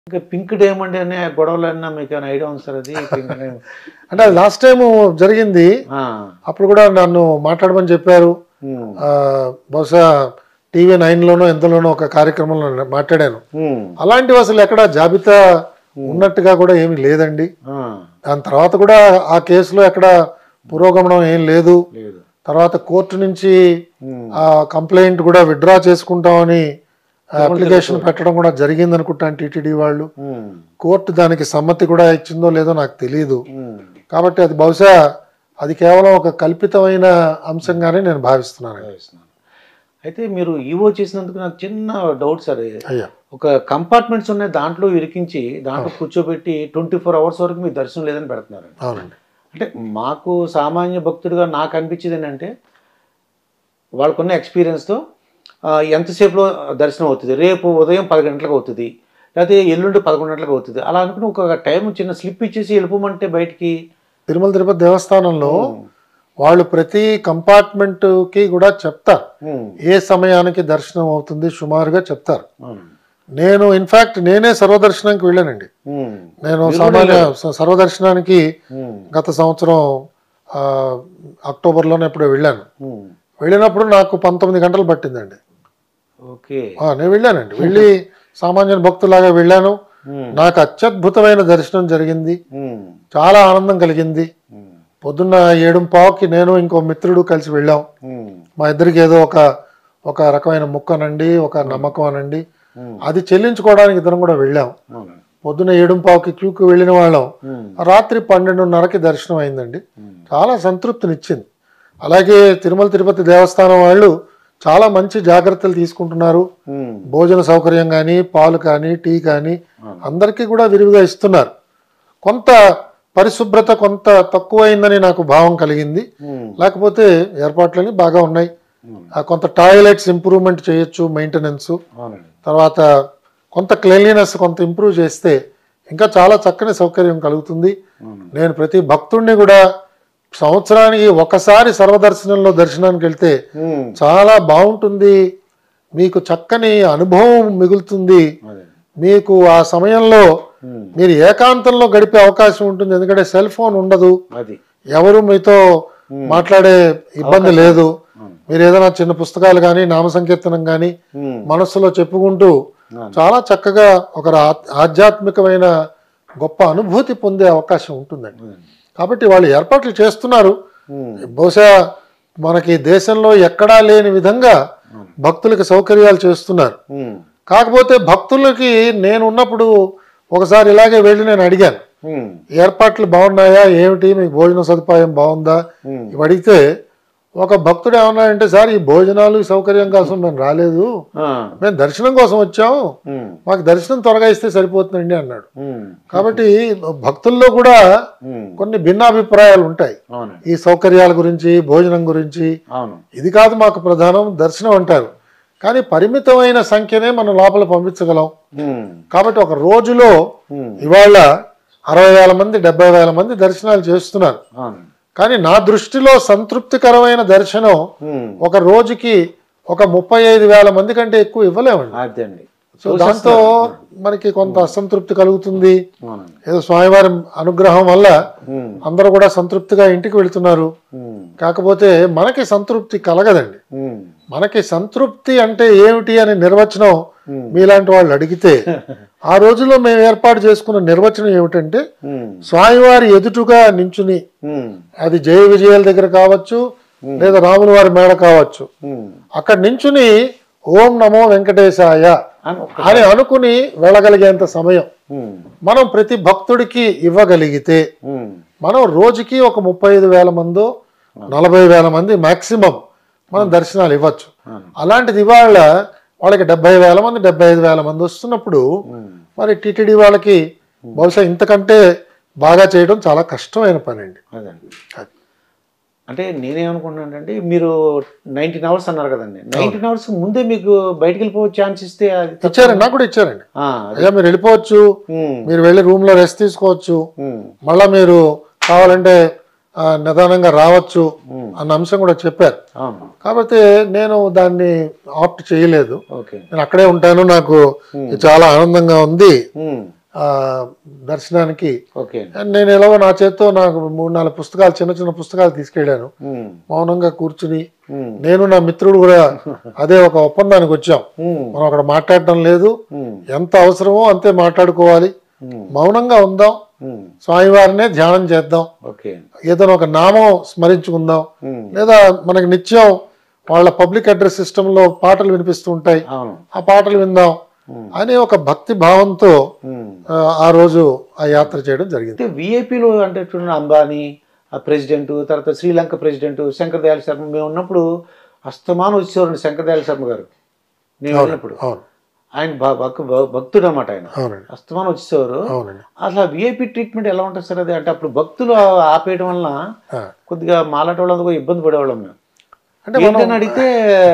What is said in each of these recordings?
ఇంకా pink diamond అనే గొడవలన్నా మీకు ఏమైనా ఐడియా ఉంది సార్ అది పింక్ డైమండ్ అంటే అది లాస్ట్ టైం జరిగింది ఆ, అప్పుడు కూడా నన్ను మాట్లాడమని చెప్పారు ఉమ్, ఆ, బహుశా టీవీ నైన్లోనో ఎంతలోనో ఒక కార్యక్రమంలో నేను మాట్లాడాను ఉమ్, అలాంటివి అసలు ఎక్కడ జాబితా ఉన్నట్టుగా కూడా ఏమీ లేదండి ఆ, దాని తర్వాత కూడా ఆ కేసులో ఎక్కడ పురోగమనం ఏం లేదు లేదు తర్వాత కోర్టు నుంచి ఉమ్, ఆ కంప్లైంట్ కూడా విత్డ్రా చేసుకుంటామని అప్లికేషన్ పెట్టడం కూడా జరిగింది అనుకుంటాను టీటీడీ వాళ్ళు ఉమ్, కోర్టు దానికి సమ్మతి కూడా ఇచ్చిందో లేదో నాకు తెలియదు ఉమ్. కాబట్టి అది బహుశా అది కేవలం ఒక కల్పితమైన అంశంగానే నేను భావిస్తున్నాను భావిస్తున్నాను. అయితే మీరు ఈవో చేసినందుకు నాకు చిన్న డౌట్ సార్ అయ్యా ఒక కంపార్ట్మెంట్స్ ఉన్నాయి దాంట్లో ఇరికించి దాంట్లో కూర్చోబెట్టి ట్వంటీ ఫోర్ అవర్స్ వరకు మీ దర్శనం లేదని పెడుతున్నారు అవునండి అంటే మాకు సామాన్య భక్తుడిగా నాకు అనిపించేది ఏంటంటే వాళ్ళకున్న ఎక్స్పీరియన్స్తో ఎంతసేపులో దర్శనం అవుతుంది రేపు ఉదయం పది గంటలకు అవుతుంది లేకపోతే ఎల్లుండి పదకొండు గంటలకు అవుతుంది అలా అనుకుని ఒక టైం చిన్న స్లిప్ ఇచ్చేసి వెళ్ళిపోమంటే బయటికి తిరుమల తిరుపతి దేవస్థానంలో వాళ్ళు ప్రతి కంపార్ట్మెంట్ కి కూడా చెప్తారు ఉమ్, ఏ సమయానికి దర్శనం అవుతుంది సుమారుగా చెప్తారు అవును. నేను ఇన్ఫాక్ట్ నేనే సర్వదర్శనానికి వెళ్ళానండి ఉమ్, నేను మీరు సామాన్య స- సర్వదర్శనానికి ఉమ్, గత సంవత్సరం ఆ, అక్టోబర్లోనే ఎప్పుడో వెళ్ళాను ఉమ్, వెళ్ళినప్పుడు నాకు పంతొమ్మిది గంటలు పట్టిందండి ఓకే ఆ, నేను వెళ్ళానండి వెళ్ళి సామాన్య భక్తులాగా వెళ్ళాను ఉమ్, నాకు అత్యద్భుతమైన దర్శనం జరిగింది ఉమ్, చాలా ఆనందం కలిగింది ఉమ్, పొద్దున్న ఏడు పావుకి నేను ఇంకో మిత్రుడు కలిసి వెళ్ళాం ఉమ్, మా ఇద్దరికి ఏదో ఒక ఒక రకమైన ముక్కనండి ఒక నమ్మకం అనండి ఉమ్, అది చెల్లించుకోవడానికి ఇద్దరం కూడా వెళ్ళాం అవును. పొద్దున్న ఏడు పావుకి క్యూకి వెళ్ళిన వాళ్ళం ఉమ్, రాత్రి పన్నెండున్నరకి దర్శనం అయిందండి ఉమ్, చాలా సంతృప్తినిచ్చింది అలాగే తిరుమల తిరుపతి దేవస్థానం వాళ్ళు చాలా మంచి జాగ్రత్తలు తీసుకుంటున్నారు ఉమ్, భోజన సౌకర్యం కానీ పాలు కానీ టీ కానీ అవును. అందరికీ కూడా విరివిగా ఇస్తున్నారు కొంత పరిశుభ్రత కొంత తక్కువైందని నాకు భావం కలిగింది ఉమ్, లేకపోతే ఏర్పాట్లన్నీ బాగా ఉన్నాయి ఉమ్, ఆ కొంత టాయిలెట్స్ ఇంప్రూవ్మెంట్ చేయొచ్చు మెయింటెనెన్స్ అవునండి తర్వాత కొంత క్లీన్లీనెస్ కొంత ఇంప్రూవ్ చేస్తే ఇంకా చాలా చక్కని సౌకర్యం కలుగుతుంది అవును. నేను ప్రతి భక్తుడిని కూడా సంవత్సరానికి ఒకసారి సర్వదర్శనంలో దర్శనానికి వెళ్తే ఉమ్, చాలా బాగుంటుంది మీకు చక్కని అనుభవం మిగులుతుంది అదే మీకు ఆ సమయంలో ఉమ్, మీరు ఏకాంతంలో గడిపే అవకాశం ఉంటుంది ఎందుకంటే సెల్ ఫోన్ ఉండదు అది ఎవరు మీతో మాట్లాడే ఇబ్బంది లేదు అవును. మీరు ఏదైనా చిన్న పుస్తకాలు కానీ నామ సంకీర్తనం కానీ ఉమ్, మనస్సులో చెప్పుకుంటూ అవును. చాలా చక్కగా ఒక ఆ- ఆధ్యాత్మికమైన గొప్ప అనుభూతి పొందే అవకాశం ఉంటుందండి అవును. కాబట్టి వాళ్ళు ఏర్పాట్లు చేస్తున్నారు ఉమ్, బహుశా మనకి దేశంలో ఎక్కడా లేని విధంగా అవును. భక్తులకి సౌకర్యాలు చేస్తున్నారు ఉమ్, కాకపోతే భక్తులకి నేను ఉన్నప్పుడు ఒకసారి ఇలాగే వెళ్ళి నేను అడిగాను ఉమ్, ఏర్పాట్లు బాగున్నాయా ఏమిటి మీకు భోజన సదుపాయం బాగుందా ఉమ్, ఇవి అడిగితే ఒక భక్తుడు ఏమన్నాడంటే సార్ ఈ భోజనాలు ఈ సౌకర్యం కోసం మేము రాలేదు ఆ, మేము దర్శనం కోసం వచ్చాం ఉమ్, మాకు దర్శనం త్వరగా ఇస్తే సరిపోతుందండి అన్నాడు ఉమ్, కాబట్టి భక్తుల్లో కూడా ఉమ్, కొన్ని భిన్నాభిప్రాయాలు ఉంటాయి అవును ఈ సౌకర్యాల గురించి భోజనం గురించి అవును ఇది కాదు మాకు ప్రధానం దర్శనం అంటారు కానీ పరిమితమైన సంఖ్యనే మనం లోపల పంపించగలం ఉమ్, కాబట్టి ఒక రోజులో ఉమ్, ఇవాళ అరవై వేల మంది డెబ్బై వేల మంది దర్శనాలు చేస్తున్నారు అవును కానీ నా దృష్టిలో సంతృప్తికరమైన దర్శనం ఉమ్, ఒక రోజుకి ఒక ముప్పై ఐదు వేల మంది కంటే ఎక్కువ ఇవ్వలేమండి అదండి సో దాంతో మనకి కొంత అసంతృప్తి కలుగుతుంది అవునండి ఏదో స్వామివారి అనుగ్రహం వల్ల ఉమ్, అందరూ కూడా సంతృప్తిగా ఇంటికి వెళ్తున్నారు ఉమ్, కాకపోతే మనకి సంతృప్తి కలగదండి ఉమ్, మనకి సంతృప్తి అంటే ఏమిటి అనే నిర్వచనం ఉమ్, మీలాంటి వాళ్ళు అడిగితే ఆ రోజుల్లో మేము ఏర్పాటు చేసుకున్న నిర్వచనం ఏమిటంటే ఉమ్, స్వామివారి ఎదుటుగా నించుని ఉమ్, అది జయ విజయాల దగ్గర కావచ్చు లేదా రాముల వారి మేడ కావచ్చు ఉమ్, అక్కడ నించుని ఓం నమో వెంకటేశాయ అని ఒక్క- అని అనుకుని వెళ్ళగలిగేంత సమయం ఉమ్, మనం ప్రతి భక్తుడికి ఇవ్వగలిగితే ఉమ్, మనం రోజుకి ఒక ముప్పై ఐదు వేల మందో నలభై వేల మంది మాక్సిమం మనం దర్శనాలు ఇవ్వచ్చు అవును. అలాంటిది ఇవాళ వాళ్ళకి డెబ్బై వేల మంది డెబ్బై ఐదు వేల మంది వస్తున్నప్పుడు ఉమ్, మరి టీటీడీ వాళ్ళకి బహుశా ఇంతకంటే బాగా చేయడం చాలా కష్టమైన పని అండి అదండి అంటే నేనేమనుకుంటున్నానంటే మీరు నైన్టీన్ అవర్స్ అన్నారు కదండి నైన్టీన్ అవర్స్ ముందే మీకు బయటికి వెళ్ళిపోయే ఛాన్స్ ఇస్తే అది తప్ప- ఇచ్చారండి నాకు కూడా ఇచ్చారండి ఆ, అది- అయ్యా మీరు వెళ్ళిపోవచ్చు ఉమ్, మీరు వెళ్ళి రూమ్ లో రెస్ట్ తీసుకోవచ్చు ఉమ్, మళ్ళా మీరు కావాలంటే ఆ, నిదానంగా రావచ్చు అన్న అంశం కూడా చెప్పారు అవును కాబట్టి నేను దాన్ని ఆప్ట్ చేయలేదు ఓకే నేను అక్కడే ఉంటాను నాకు ఇది చాలా ఆనందంగా ఉంది ఉమ్, ఆ దర్శనానికి ఓకే అండ్ నేను ఎలాగో నా చేత్తో నాకు మూడు నాలుగు పుస్తకాలు చిన్న చిన్న పుస్తకాలు తీసుకెళ్ళాను ఉమ్, మౌనంగా కూర్చుని ఉమ్, నేను నా మిత్రుడు కూడా అదే ఒక ఒప్పందానికి వచ్చాం ఉమ్, మనం అక్కడ మాట్లాడటం లేదు ఉమ్, ఎంత అవసరమో అంతే మాట్లాడుకోవాలి ఉమ్, మౌనంగా ఉందాం ఉమ్, స్వామివారినే ధ్యానం చేద్దాం ఓకే ఏదైనా ఒక నామం స్మరించుకుందాం ఉమ్, లేదా మనకి నిత్యం వాళ్ళ పబ్లిక్ అడ్రస్ సిస్టంలో పాటలు వినిపిస్తూ ఉంటాయి అవును ఆ పాటలు విందాం ఉమ్, అనే ఒక భక్తి భావంతో ఉమ్. ఆ, ఆ రోజు ఆ యాత్ర చేయడం జరిగింది అంటే విఐపీలు అంటే చూడండి అంబానీ ఆ ప్రెసిడెంట్ తర్వాత శ్రీలంక ప్రెసిడెంట్ శంకర్ దయాళ శర్మ మేము ఉన్నప్పుడు అస్తమానం వచ్చేవారండి శంకర్ దయాళ శర్మ గారు నేను వెళ్ళినప్పుడు అవును ఆయన భ- భక్- భ- భక్తుడు అనమాట ఆయన అవునండి అస్తమానం వచ్చేవారు అవునండి అసలు విఐపి ట్రీట్మెంట్ ఎలా ఉంటుంది సార్ అది అంటే అప్పుడు భక్తులు ఆపేయడం వలన ఆ. కొద్దిగా మాలాట వాళ్ళందుకు కూడా ఇబ్బంది పడేవాళ్ళం మేము అంటే ఏంటని అడిగితే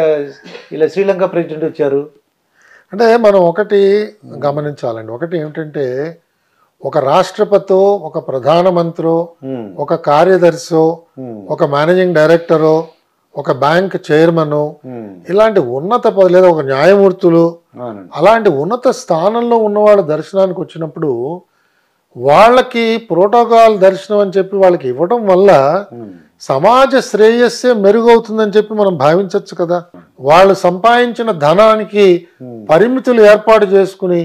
ఇలా శ్రీలంక ప్రెసిడెంట్ వచ్చారు అంటే మనం ఒకటి గమనించాలండి ఒకటి ఏమిటంటే ఒక రాష్ట్రపతో ఒక ప్రధానమంత్రో ఉమ్, ఒక కార్యదర్శో ఉమ్, ఒక మేనేజింగ్ డైరెక్టరో ఒక బ్యాంక్ చైర్మన్ ఉమ్, ఇలాంటి ఉన్నత పదవి లేదా ఒక న్యాయమూర్తులు అవునండి అలాంటి ఉన్నత స్థానంలో ఉన్నవాళ్ళ దర్శనానికి వచ్చినప్పుడు వాళ్ళకి ప్రోటోకాల్ దర్శనం అని చెప్పి వాళ్ళకి ఇవ్వడం వల్ల ఉమ్, సమాజ శ్రేయస్సే మెరుగవుతుందని చెప్పి మనం భావించవచ్చు కదా వాళ్ళు సంపాదించిన ధనానికి పరిమితులు ఏర్పాటు చేసుకుని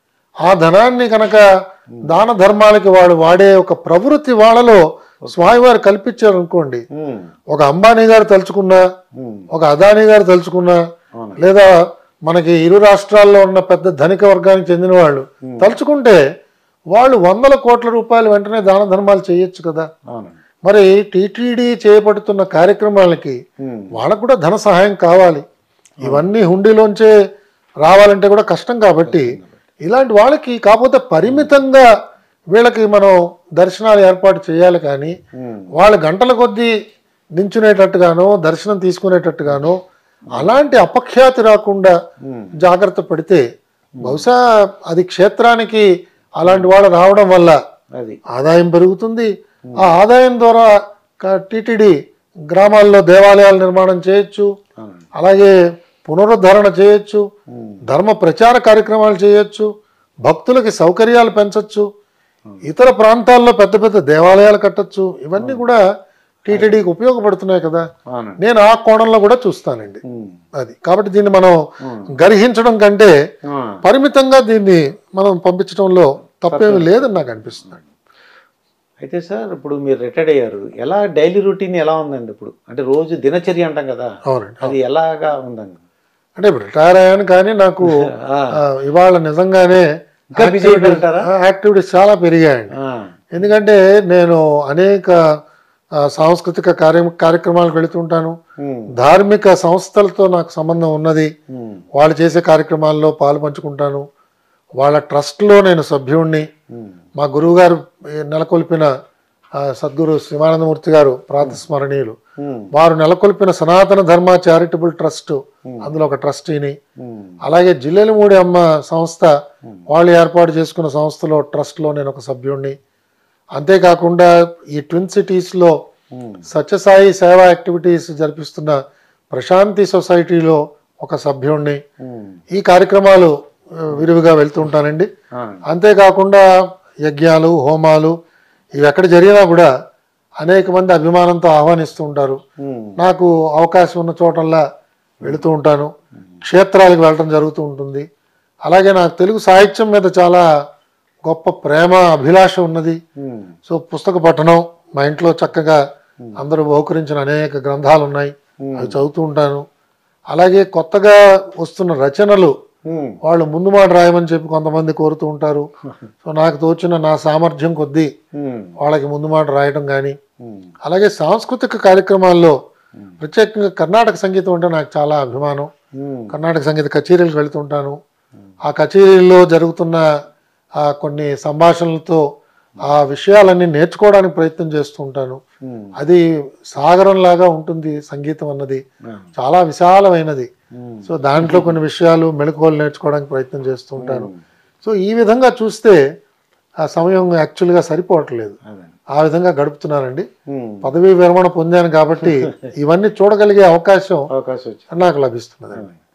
ఆ ధనాన్ని కనుక దాన ధర్మాలకి వాడు వాడే ఒక ప్రవృత్తి వాళ్ళలో స్వామివారు కల్పించారు అనుకోండి ఉమ్, ఒక అంబానీ గారు తలుచుకున్నా ఉమ్, ఒక అదానీ గారు తలుచుకున్నా అవును లేదా మనకి ఇరు రాష్ట్రాల్లో ఉన్న పెద్ద ధనిక వర్గానికి చెందిన వాళ్ళు తలుచుకుంటే వాళ్ళు వందల కోట్ల రూపాయలు వెంటనే దాన ధర్మాలు చేయొచ్చు కదా అవును మరి టీటీడీ చేపడుతున్న కార్యక్రమాలకి ఉమ్, వాళ్ళకు కూడా ధన సహాయం కావాలి ఇవన్నీ హుండీలోంచే రావాలంటే కూడా కష్టం కాబట్టి ఇలాంటి వాళ్ళకి కాకపోతే పరిమితంగా వీళ్ళకి మనం దర్శనాలు ఏర్పాటు చేయాలి కానీ ఉమ్, వాళ్ళు గంటల కొద్దీ నించునేటట్టుగానో దర్శనం తీసుకునేటట్టుగానో అలాంటి అపఖ్యాతి రాకుండా ఉమ్, జాగ్రత్త పడితే బహుశా అది క్షేత్రానికి అలాంటి వాళ్ళు రావడం వల్ల అది ఆదాయం పెరుగుతుంది ఆ ఆదాయం ద్వారా టిటిడి గ్రామాల్లో దేవాలయాల నిర్మాణం చేయొచ్చు అవునండి అలాగే పునరుద్ధరణ చేయొచ్చు ఉమ్, ధర్మ ప్రచార కార్యక్రమాలు చేయొచ్చు భక్తులకి సౌకర్యాలు పెంచొచ్చు ఇతర ప్రాంతాల్లో పెద్ద పెద్ద దేవాలయాలు కట్టొచ్చు ఇవన్నీ కూడా టీటీడీకి ఉపయోగపడుతున్నాయి కదా అవునండి నేను ఆ కోణంలో కూడా చూస్తానండి ఉమ్, అది కాబట్టి దీన్ని మనం గర్హించడం కంటే ఆ, పరిమితంగా దీన్ని మనం పంపించడంలో తప్పేమీ లేదని నాకు అనిపిస్తుంది అయితే సార్ ఇప్పుడు మీరు రిటైర్డ్ అయ్యారు ఎలా డైలీ రొటీన్ ఎలా ఉందండి ఇప్పుడు అంటే రోజు దినచర్య అంటాం కదా అవునండి అది ఎలాగా ఉందండి అంటే ఇప్పుడు రిటైర్ అయ్యాను కానీ నాకు ఆ, ఆ, ఇవాళ నిజంగానే ఇంకా బిజీ అయిపోయింటారా యాక్టివిటీస్ చాలా పెరిగాయండి ఆ, ఎందుకంటే నేను అనేక ఆ, సాంస్కృతిక కార్య కార్యక్రమాలకు వెళుతుంటాను ఉమ్, ధార్మిక సంస్థలతో నాకు సంబంధం ఉన్నది ఉమ్, వాళ్ళు చేసే కార్యక్రమాల్లో పాలు పంచుకుంటాను వాళ్ళ ట్రస్ట్లో నేను సభ్యుణ్ణి ఉమ్, మా గురువుగారు ఏ, నెలకొల్పిన ఆ, సద్గురు శివానందమూర్తి గారు ప్రాతస్మరణీయులు ఉమ్, వారు నెలకొల్పిన సనాతన ధర్మ చారిటబుల్ ట్రస్ట్ అందులో ఒక ట్రస్టీని ఉమ్, అలాగే జిల్లెలమూడి అమ్మ సంస్థ వాళ్ళు ఏర్పాటు చేసుకున్న సంస్థలో ట్రస్ట్లో నేను ఒక సభ్యుణ్ణి అంతేకాకుండా ఈ ట్విన్ సిటీస్లో ఉమ్, సత్యసాయి సేవా యాక్టివిటీస్ జరిపిస్తున్న ప్రశాంతి సొసైటీలో ఒక సభ్యుణ్ణి ఉమ్, ఈ కార్యక్రమాలు ఆ, విరివిగా వెళ్తుంటానండి అవునండి. అంతేకాకుండా యజ్ఞాలు హోమాలు ఇవి ఎక్కడ జరిగినా కూడా అనేక మంది అభిమానంతో ఆహ్వానిస్తూ ఉంటారు ఉమ్, నాకు అవకాశం ఉన్న చోటల్లా వెళుతూ ఉంటాను క్షేత్రాలకు వెళ్ళటం జరుగుతూ ఉంటుంది అలాగే నాకు తెలుగు సాహిత్యం మీద చాలా గొప్ప ప్రేమ అభిలాష ఉన్నది ఉమ్, సో పుస్తక పఠనం మా ఇంట్లో చక్కగా అందరూ బహుకరించిన అనేక గ్రంథాలు ఉన్నాయి అవి చదువుతూ ఉంటాను అలాగే కొత్తగా వస్తున్న రచనలు ఉమ్, వాళ్ళు ముందు మాట రాయమని చెప్పి కొంతమంది కోరుతూ ఉంటారు సో నాకు తోచిన నా సామర్థ్యం కొద్దీ ఉమ్, వాళ్ళకి ముందు మాట రాయడం కానీ ఉమ్, అలాగే సాంస్కృతిక కార్యక్రమాల్లో ప్రత్యేకంగా కర్ణాటక సంగీతం అంటే నాకు చాలా అభిమానం ఉమ్, కర్ణాటక సంగీత కచేరీలకు వెళ్తుంటాను ఆ కచేరీల్లో జరుగుతున్న ఆ కొన్ని సంభాషణలతో ఆ విషయాలన్నీ నేర్చుకోవడానికి ప్రయత్నం చేస్తూ ఉంటాను ఉమ్, అది సాగరంలాగా ఉంటుంది సంగీతం అన్నది ఆ, చాలా విశాలమైనది ఉమ్, సో దాంట్లో కొన్ని విషయాలు మెళకువలు నేర్చుకోవడానికి ప్రయత్నం చేస్తూ ఉంటాను ఉమ్, సో ఈ విధంగా చూస్తే ఆ సమయం యాక్చువల్గా సరిపోవట్లేదు అదే ఆ విధంగా గడుపుతున్నానండి ఉమ్. పదవీ విరమణ పొందాను కాబట్టి ఇవన్నీ చూడగలిగే అవకాశం అవకాశం వచ్చింది నాకు లభిస్తున్నదండి